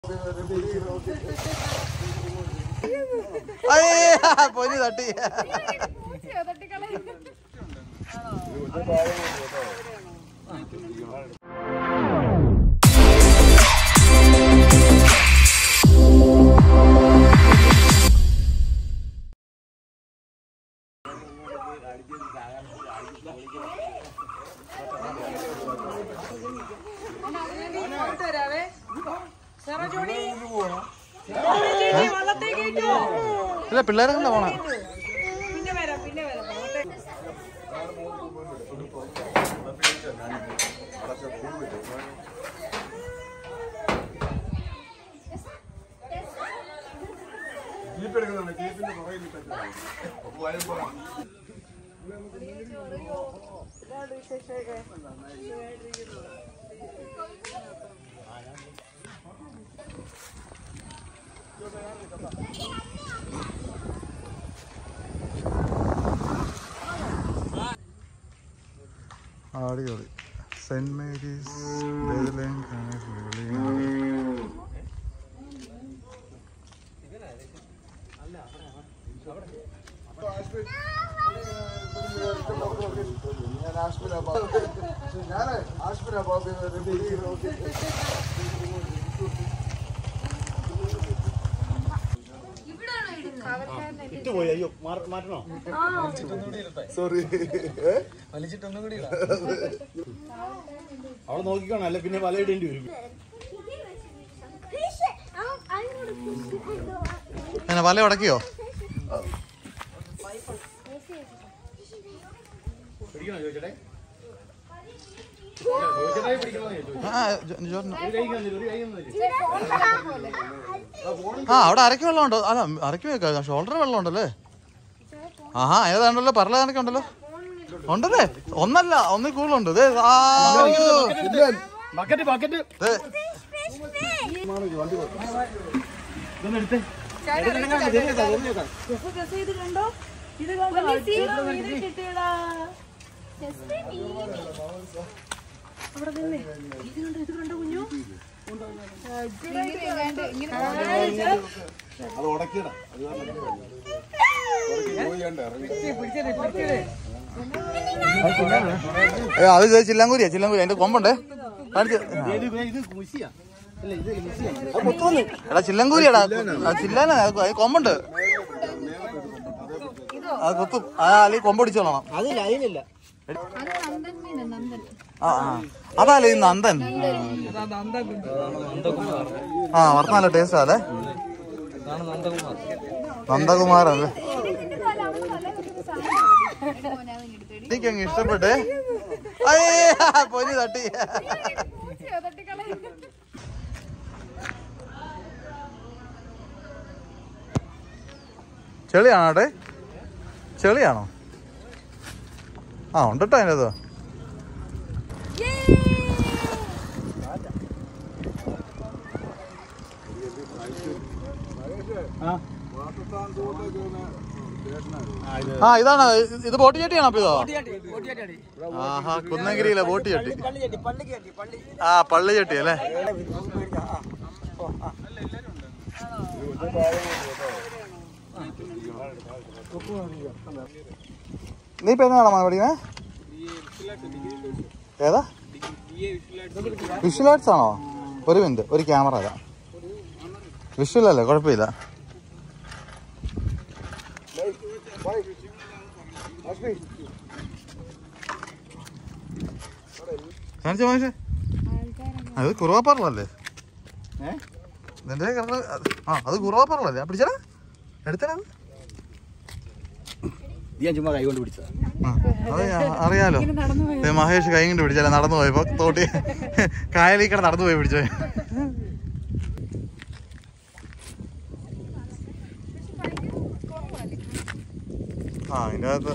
അയ്യ പൊനി തട്ടി ഇല്ല പിള്ളേരെ പോണേ പിന്നെ വരാം പിന്നെ വരാം അടിപൊളി സെന്റ് മേരീസ് ബേദലൈൻ കാനഡ ഇട്ടുപോയി അയ്യോ മാറ- മാറ്റണോ സോറി അവിടെ നോക്കിക്കോണം അല്ല പിന്നെ വല ഇടേണ്ടി വരും Fish it. I'm, I'm gonna fish it and go out. അങ്ങനെ വല ഉടക്കിയോ പിടിക്കണോ ചോദിച്ചേ ചോദിച്ചേ പിടിക്കണോ ചോദിച്ചു ആ ജോ- ജോർജ് ഒരു കൈ കാണിച്ചു ഒരു കൈ കാണിച്ചു ആ അവിടെ അരക്ക് വെള്ളമുണ്ടോ അല്ല അരക്ക് വെക്കാം ഷോൾഡർ വെള്ളമുണ്ടല്ലേ ആഹാ ഏതാണ്ടല്ലോ പറല കണക്കെ ഉണ്ടല്ലോ ഉണ്ടല്ലേ ഒന്നല്ല ഒന്നിൽ കൂടുതലുണ്ട് ദേ, ആ, ബക്കറ്റ് ബക്കറ്റ് ദേ, ഇതൊന്ന് എടുത്തേ ഇത് കണ്ടോ ഇത് കണ്ടോ അടിപൊളി മീനെ കിട്ടിയടാ Just a minute. അവിടെ നിന്ന് ഇത് കണ്ടോ ഇത് കണ്ടോ കുഞ്ഞു അത് ഉടക്കിയടാ അത് ഏ, അത് ദേ ചില്ലാങ്കൂരിയാ ചില്ലാങ്കൂരി അതിന്റെ കൊമ്പുണ്ടേ കാണിച്ച് ആ. ഇത് ഇത് മുസിയാ അല്ല ഇത് മുസിയാ എടാ ചില്ലങ്കൂരിയാടാ ആ, ചില്ലാന അത് അത് കൊമ്പുണ്ട് അത് കൊത്തും ആ അല്ലെങ്കിൽ കൊമ്പൊടിച്ചോളണം അതില്ല അതിനില്ല ആ ആ അതല്ലേ ഈ നന്ദൻ ആ വറുത്ത നല്ല ടേസ്റ്റ് അല്ലേ നന്ദകുമാർ അല്ലേ എനിക്കങ്ങ് ഇഷ്ടപ്പെട്ടേ അയ്യ പൊനി തട്ടി ചെളിയാണോ അവിടെ ചെളിയാണോ ആ ഉണ്ട് കേട്ടോ അതിൻ്റെ ആ ഇതാണ് ഇത് ബോട്ട് ചട്ടിയാണോ അപ്പൊ ഇതോ ആഹാ കുന്നങ്കിരിയിലെ ബോട്ട് ചട്ടി ആ പള്ളി ചട്ടി അല്ലേ നീ ഇപ്പൊ എന്നാണോ പഠിക്കണേ ഏതാ വിഷ്വൽ ആർട്സ് ആണോ ഒരു മിനിറ്റ് ഒരു ക്യാമറ അതാ വിഷ്വൽ അല്ലേ കുഴപ്പമില്ല കാണിച്ച മാഷേ അത് കുറുവാപ്പാറലല്ലേ ഏ? നിന്റെ കിടന്ന് ആ അത് കുറുവാപ്പാറലല്ലേ പിടിച്ചടാ എടുത്തടാ അത്. ഇത് ഞാൻ ചുമ്മാ കൈ കൊണ്ട് പിടിച്ചതാ ആ, അത് ഞാൻ അറിയാലോ ദേ മഹേഷ് കൈ കൊണ്ട് പിടിച്ചാലേ നടന്നു പോയപ്പോ തോട്ടി കായലിൽ കൂടെ നടന്നു പോയി പിടിച്ചോ ആ അതിൻ്റെ അകത്ത്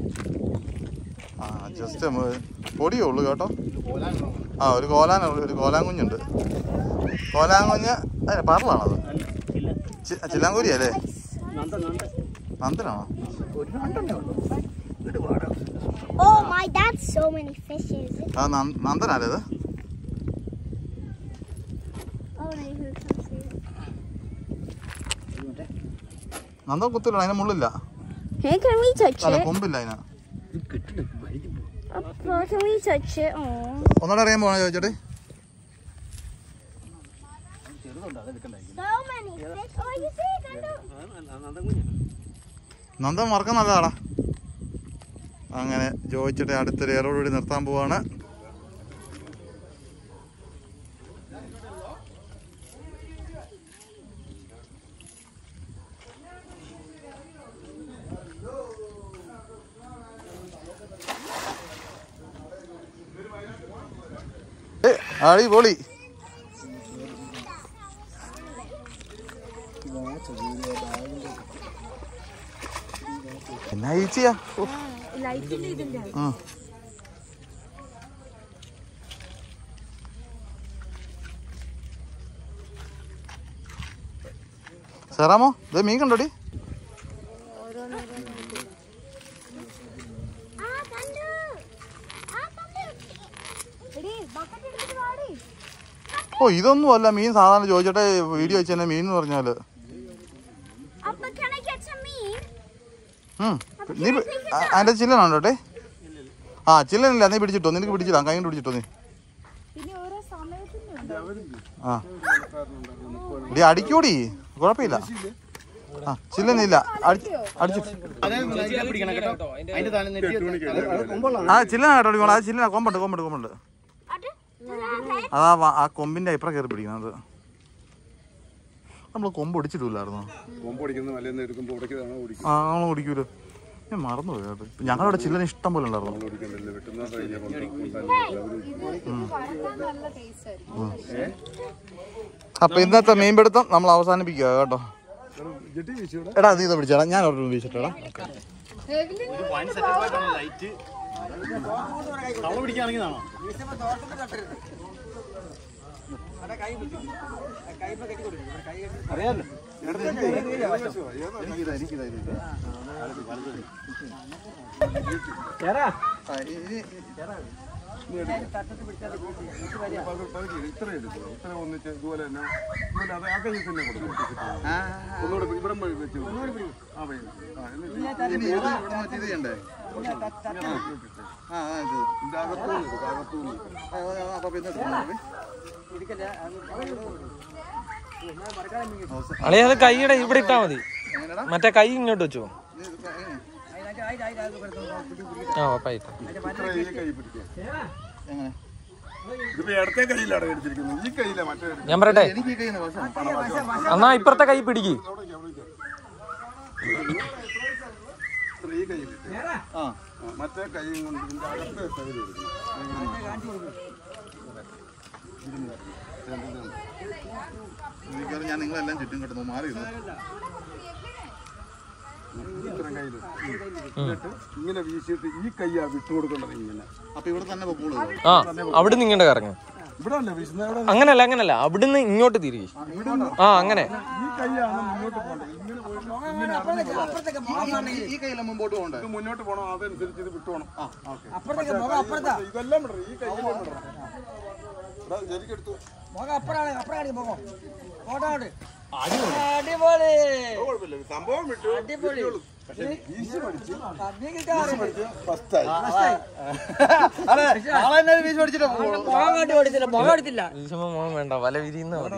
ആ ജസ്റ്റ് പൊടിയേ ഉള്ളു കേട്ടോ ആ ഒരു കോലാന ഒരു കോലാൻ കുഞ്ഞുണ്ട് കോലാൻ കുഞ്ഞ് അതെ പറലാണത് ഇല്ല ചില്ലാങ്കൂരി അല്ലേ നന്ദ നന്ദ നന്ദനാണോ ഒരു രണ്ടെണ്ണേ ഉള്ളൂ എന്നിട്ട് പാടാം Oh my, that's so many fishes. ആ നന്ദനല്ലേ ഇത് Oh, no, here comes the Nanda കുത്തില്ല അതിന് മുള്ളില്ല Hey, can we touch അല്ല it? കൊമ്പില്ല അതിന് ഇത് കെട്ടിട്ട് വലിച്ചു പോ. Appa, can we touch it? Oh. ഒന്നുകൂടെ അറിയാൻ പോകണോ ചോദിച്ചോട്ടെ ചെറുതുണ്ട് അത് എടുക്കണ്ടായിരിക്കും So many fish. Oh, you see it? I don't. Nandan കുഞ്ഞാണ് നന്ദൻ മറക്കം നല്ലതാടാ അങ്ങനെ ചോദിച്ചിട്ട് അടുത്തൊരു ഏറോടുകൂടി നിർത്താൻ പോവാണ് ഏ, അടിപൊളി എന്നാ ഈച്ചയാ ഓ ലൈറ്റിന്റെ ഇതിന്റെ ആ സെറാമോ ഇത് മീൻ കണ്ടോടി Ah, thunder. Ah, thunder. Ready? Bucket എടുത്തിട്ട് വാടി. ഓ ഇതൊന്നും അല്ല മീൻ സാധാരണ ചോദിച്ചിട്ട് വീഡിയോ വെച്ച് തന്നെ മീൻ എന്ന് പറഞ്ഞാല് Appa, can I get some meat? ഉം. നീ പി- ആ, അതിന്റെ ചില്ലനാണോ കേട്ടെ ആ ചില്ലനില്ല നീ പിടിച്ചിട്ടോ നിനക്ക് പിടിച്ചിടാം കൈ കൊണ്ട് പിടിച്ചിട്ടോ നീ പിന്നെ ഓരോ സമയത്തും ആ ഇടി അടിക്കൂടി കുഴപ്പമില്ല ആ ചില്ലനില്ല അടിച്ച് അടിച്ചിട്ട് പിടിക്കണം കേട്ടോ അതിന്റെ താഴെ നെറ്റി കൊമ്പുള്ള ആ ചില്ലന കേട്ടോ അടിക്കോളാം ആ ചില്ലന കൊമ്പുണ്ട് കൊമ്പുണ്ട് കൊമ്പുണ്ട് അത് head. അതാ വ- ആ കൊമ്പിന്റെ ഇപ്പുറം കയറി പിടിക്കുന്നത് നമ്മൾ കൊമ്പ് ഒടിച്ചിട്ടില്ലായിരുന്നു കൊമ്പ് ഒടിക്കുന്ന മലയെന്ന് എടുക്കുമ്പോൾ ഉടയ്ക്കുന്നതാണോ ഓടിക്കും ആ നമ്മൾ ഓടിക്കൂലോ ഞാൻ മറന്നു പോയി കേട്ടോ ഞങ്ങളുടെ ചില്ലന ഇഷ്ടം പോലെ ഉണ്ടായിരുന്നു ഓടിക്കണ്ടല്ലോ വെട്ടുന്ന കഴിഞ്ഞാൽ നല്ല ടേസ്റ്റ് ആയിരിക്കും അപ്പൊ ഇന്നത്തെ മീൻപിടുത്തം നമ്മൾ അവസാനിപ്പിക്കുക കേട്ടോ ജെട്ടി വീശിയുടെ എടാ നീ ഇത് പിടിച്ചേടാ ഞാൻ ഒരെണ്ണം വീശിട്ടെടാ ലൈറ്റ് തവള പിടിക്കുകയാണെങ്കിൽ ആണോ അറിയാലോ ഇത്ര എടുക്കും ഇത്ര ഒന്നിച്ച് ഇതുപോലെ തന്നെ ഇതുപോലെ അത് ആ കയ്യിൽ തന്നെ കൊടുക്കും ഒന്നുകൂടെ പിടി- ഇവിടെ പോയി വെച്ച് കൊടുക്കും. ആ പയ്യൻ. ആ, എന്നിട്ട് ഇതിന്റെ അകത്തൂന്ന് എടുക്കും, അകത്തൂന്ന് എടുക്കും. അളിയ അത് കൈയുടെ ഇവിടെ ഇട്ടാ മതി മറ്റേ കൈ ഇങ്ങോട്ട് വെച്ചോ ആ ഉറപ്പായിട്ട് ഇത്ര ഈ കൈ പിടിക്കുക ഇതിപ്പോ ഇടത്തെ കയ്യിലാണ് എടുത്തിരിക്കുന്നത് ഈ കയ്യില മറ്റേ എടുക്കുന്നത്. ഞാൻ പറയട്ടെ എനിക്ക് ഈ കയ്യിൽ നിന്ന് വശം എന്നാ ഇപ്പുറത്തെ കൈ പിടിക്ക് അവിടേക്ക്, അവിടേക്ക്. ഇത്ര ഈ കയ്യിൽ ഇട്ട്. ആ ആ, മറ്റേ കൈ കൊണ്ട് ഇതിന്റെ അകത്തെ സൈഡ് എടുക്കണം മിക്കവാറും ഞാൻ നിങ്ങളെല്ലാം ചുറ്റും കിട്ടുന്നു മാറി ഇരുന്നു. ഇത്രയും കയ്യിൽ എന്നിട്ട് ഇങ്ങനെ വീശിയിട്ട് ഈ കയ്യാ വിട്ടു കൊടുക്കേണ്ടത് ഇങ്ങനെ അപ്പൊ ഇവിടെ തന്നെ പൊക്കോളൂ ആ അവിടുന്ന് ഇങ്ങോട്ട് കറങ്ങ് ഇവിടെ അല്ലേ വീശുന്നത് ഇവിടെ അങ്ങനല്ല അങ്ങനല്ല അവിടുന്ന് ഇങ്ങോട്ട് തിരികെ ആ അങ്ങനെ ഈ കൈയാണ് മുന്നോട്ട് പോകേണ്ടത് ഇങ്ങനെ പോയിട്ട് ഇങ്ങനെ അറിഞ്ഞു ഈ കയ്യിലെ മുമ്പോട്ട് പോകണ്ടേ ഇത് മുന്നോട്ട് പോകണം അതനുസരിച്ച് ഇത് വിട്ടു പോകണം ഇതെല്ലാം വിടണം ഈ കയ്യിലും വിടണം എടാ, ശരിക്കെടുത്തു കുഴപ്പമില്ല സംഭവം വിട്ടു വിട്ടോളൂ. പക്ഷേ വീശി പഠിച്ച് വീശി പഠിച്ച് ഫസ്റ്റായി വീശുമ്പോ മോൻ വേണ്ട വല വിരിയുന്ന മതി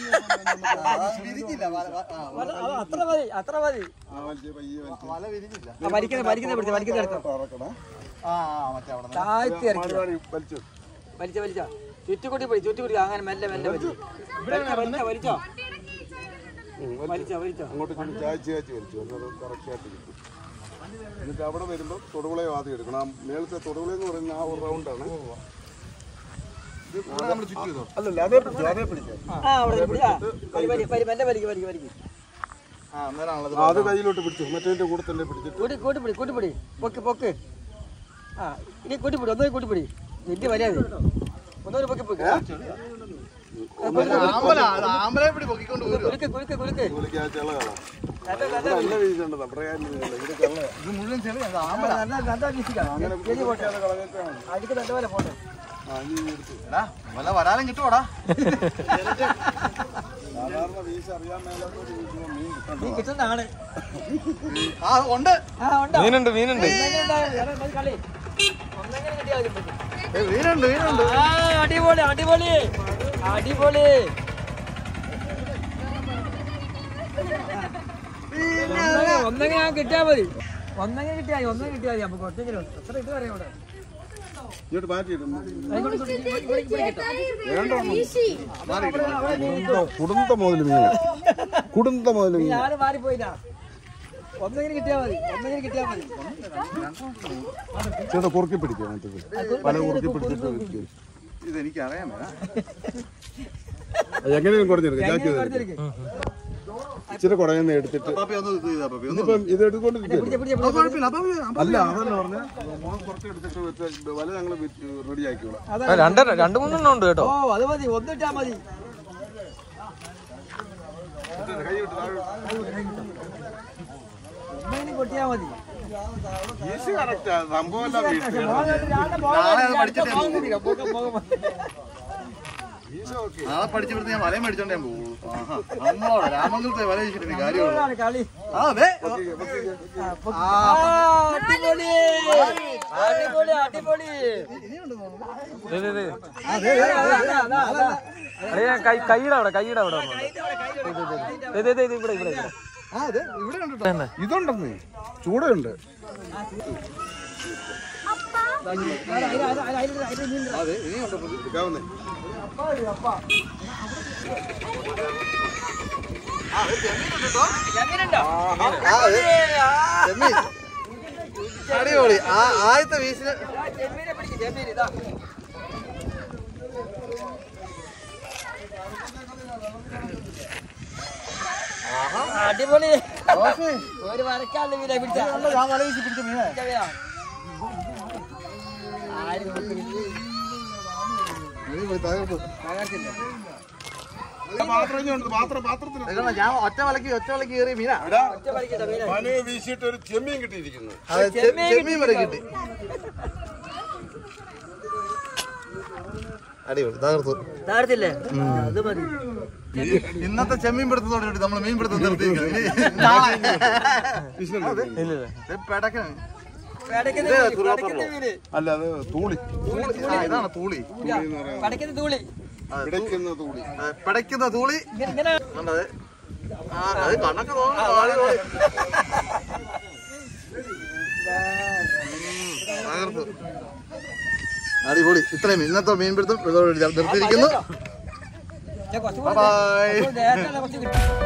ആ വലിച്ച് പയ്യെ വലിച്ച് തുറക്കണം ആ ആ, മറ്റേ അവിടെ പരിപാടി വലിച്ചു വലിച്ച വലിച്ച ചുറ്റുകൂട്ടി പിടി ചുറ്റുകൂട്ടി അങ്ങനെ മെല്ലെ മെല്ലെ വലിച്ചു വലിച്ച വലിച്ചോ വലിച്ചോ വലിച്ചോ അങ്ങോട്ട് ഇങ്ങോട്ട് ചായച്ച് ചായച്ച് വലിച്ചു എന്നത് കറക്റ്റായിട്ട് കിട്ടും എന്നിട്ട് അവിടെ വരുമ്പോൾ തൊടുകുളയും ആദ്യം എടുക്കണം ആ മേളത്തെ തൊടുകുള എന്ന് പറയുന്ന ആ ഒരു റൗണ്ടാണ് നമ്മൾ ചുറ്റി ചെയ്തോ അല്ലല്ല അതേ പിടിച്ചു അതേ പിടിച്ചു ആ അവിടെ പിടി ആ വലി വലി വലി മെല്ലെ വലിക്ക് വലിക്ക് വലിക്ക് ആ അന്നേരമാണല്ലോ അത് കയ്യിലോട്ട് പിടിച്ചു മറ്റേ കൂടെ തന്നെ പിടിച്ചിട്ട് കൂട്ടി കൂട്ടി പിടി കൂട്ടി പിടി പൊക്ക് പൊക്ക് ആ ഇനി കൂട്ടി പിടി ഒന്നുകൂടി കൂട്ടി പിടി വലിയ മര്യാദ ഒന്നുകൂടി പൊക്കി പൊക്ക് ആമ്പല അത് ആമ്പലെ പിടി പൊക്കിക്കൊണ്ട് പോരുക കുലുക്ക് കുലുക്ക് കുലുക്ക് ജോലിക്ക് ആ ചെള കളാം നല്ല നല്ല നല്ല വീശേണ്ടത് നമ്മുടെ കാര്യമില്ല ഇത് ചെള്ള ഇത് മുഴുവൻ ചെളിയാ അത് ആമ്പല നല്ല നല്ല വീശിക്കാം അങ്ങനെ പൊട്ടിയാതെ കളഞ്ഞിട്ടാണ് അടിക്ക് നല്ലപോലെ പോട്ടെ ആ ഇനി എടുത്തു എടാ വല്ല വരാനും കിട്ടുവാടാ സാധാരണ വീശ അറിയാൻ മേലാത്തോട് വീശുമ്പോൾ മീൻ കിട്ടണ്ട നീ കിട്ടുന്നതാണ് ആ ഉണ്ട് ആ ഉണ്ടോ മീനുണ്ട് മീനുണ്ട് ഒന്നെങ്ങനെ ഉണ്ടായാൽ മതി. എടാ, മതി കളി ഒന്നെങ്ങനെ കിട്ടിയാൽ മതി ഇപ്പൊ. ഏ, മീനുണ്ട് മീനുണ്ട് ആ അടിപൊളി അടിപൊളി അടിപൊളി ഒന്നെങ്ങനെ- ഒന്നെങ്ങനെ ഞാൻ കിട്ടിയാ മതി ഒന്നെങ്ങനെ കിട്ടിയാ മതി ഒന്നെങ്ങനെ കിട്ടിയാ മതി നമുക്ക് ഒറ്റയ്ക്കിലും എത്ര കിട്ടും അറിയാം ഇവിടെ ഇങ്ങോട്ട് മാറ്റിയിടും ആയിക്കോട്ടെ, ഇവിടെ- ഇവിടെ- ഇവിടെ- ഇവിടെ കിട്ടാം. കുടുംബ മുതൽ മീൻ കുടുംബ മുതൽ നീ മീൻ ആരും മാറിപ്പോയില്ല ഒന്നെങ്ങനെ കിട്ടിയാ മതി ഒന്നെങ്ങനെ കിട്ടിയാ മതി ചേട്ടാ കുറുക്കി പിടിക്കുക മറ്റത് പല കുറുക്കി പിടിച്ചിട്ട് വെക്കും. ഇതെനിക്ക് അറിയാൻ മേല അത് എങ്ങനെയും കുറഞ്ഞെടുക്കാം ഞാൻ ചെയ്ത് എടുത്തിരിക്ക്. ഇച്ചിരി കുറയുന്ന എടുത്തിട്ട് പാപ്പി ഒന്ന് ഇത് ചെയ്താ പാപ്പി ഒന്ന് ഇപ്പം ഇത് എടുത്തുകൊണ്ടിരിക്കുക പിടിച്ച്, പിടിച്ച്, പിടിച്ച്. കുഴപ്പമില്ല പാപ്പി അല്ല അതല്ല പറഞ്ഞ കുറച്ച് എടുത്തിട്ട് വെച്ച് വല ഞങ്ങൾ റെഡി ആക്കിക്കോളാം അതാ. ആ, രണ്ട് രണ്ട് മൂന്നെണ്ണം ഉണ്ട് കേട്ടോ ഓ അത് മതി ഒന്നിട്ടാ മതി ഒന്നെങ്കിലും കൊട്ടിയാ മതി ഈസി കറക്റ്റാ സംഭവം എല്ലാം വീട്ടിൽ നാളെ അത് പഠിച്ചിട്ടേ പോകാം, പോകാം, പോകാം. നാളെ പഠിച്ചെടുത്ത് ഞാൻ വലയും മേടിച്ചോണ്ട് ഞാൻ പോകുള്ളൂ ആഹാ. നമ്മളോട് രാമംഗലത്തെ വല വെച്ചിട്ട് കാര്യമുള്ളൂ ഇതാണ് കളി ആ അതെ ആ, അടിപൊളി അടിപൊളി അടിപൊളി ദേ, ദേ, ദേ. അതാ, അതാ, അതാ, അതാ. അടേ, ഞാൻ കൈ കൈയുടെ അവിടെ കൈയുടെ അവിടെ വന്നു. ദേ, ദേ, ദേ, ദേ, ഇവിടെ ഇവിടെ ഇവിടെ. ആ അതെ ഇവിടെ ഉണ്ട് തന്നെ. ഇതുണ്ടെന്നേ ചൂടുണ്ട് അതിന്, അതിന്, അതിന്, അതിന്, അതിന് നീന്ത്. അതെ ഇനിയുണ്ട് എടുക്കാവുന്നേ എങ്ങനെയുണ്ടോ? ആ അതെ ചെമ്മീൻ അടിപൊളി ആ ആദ്യത്തെ വീശിന് ആ, ചെമ്മീനെ പിടിക്ക്, ചെമ്മീൻ, ഇതാ. അടിപൊളി ഓക്കേ. ഒരു വരക്കാണ്ട് മീനെ പിടിച്ച ഞാൻ വല വീശി പിടിച്ച മീനെ ആരും അടിപൊളി, തകർത്തു. പാത്രം ഇനി ഉണ്ട് പാത്രം പാത്രത്തിന് ഇതെന്താ, ഞാൻ ഒറ്റ വലക്ക് ഒറ്റ വലക്ക് കയറി മീനാ ഒറ്റ വലിക്കണ്ട മീനെ മനു വീശിയിട്ട് ഒരു ചെമ്മീൻ കിട്ടിയിരിക്കുന്നു അതെ ചെ- ചെമ്മീൻ ചെമ്മീൻ വരെ കിട്ടി അടിപൊളി തകർത്തു താഴത്തില്ലേ അത് മതി ഇന്നത്തെ ചെമ്മീൻ പിടുത്തത്തോടെ കൂടി നമ്മൾ മീൻ പിടുത്തം നിർത്തിയിരിക്കുന്നത് ഇനി നാളെ ഇല്ല ഇല്ല ഇത് പെടക്കണ് പടക്കുന്ന ഇത് മീന്, കുറുവാപ്പുറമോ? പടക്കുന്ന മീന്. അല്ല അത് തൂളി ആ, ഇതാണ് തൂളി പടക്കുന്ന തൂളി പിടയ്ക്കുന്ന തൂളി ആ, പിടയ്ക്കുന്ന തൂളി ഇങ്ങനെ ഇങ്ങനെ കണ്ടത് ആ അത് കണ്ണൊക്കെ തോന്നുന്നു അടിപൊളി. ഉം, തകർത്തു അടിപൊളി ഇത്രയും ഇന്നത്തെ മീൻപിടുത്തം ഇതോടെ നിർത്തിയിരിക്കുന്നു ഞാൻ കുറച്ചും ബൈ കൂടി നേരത്തെ കുറച്ച് കിട്ടും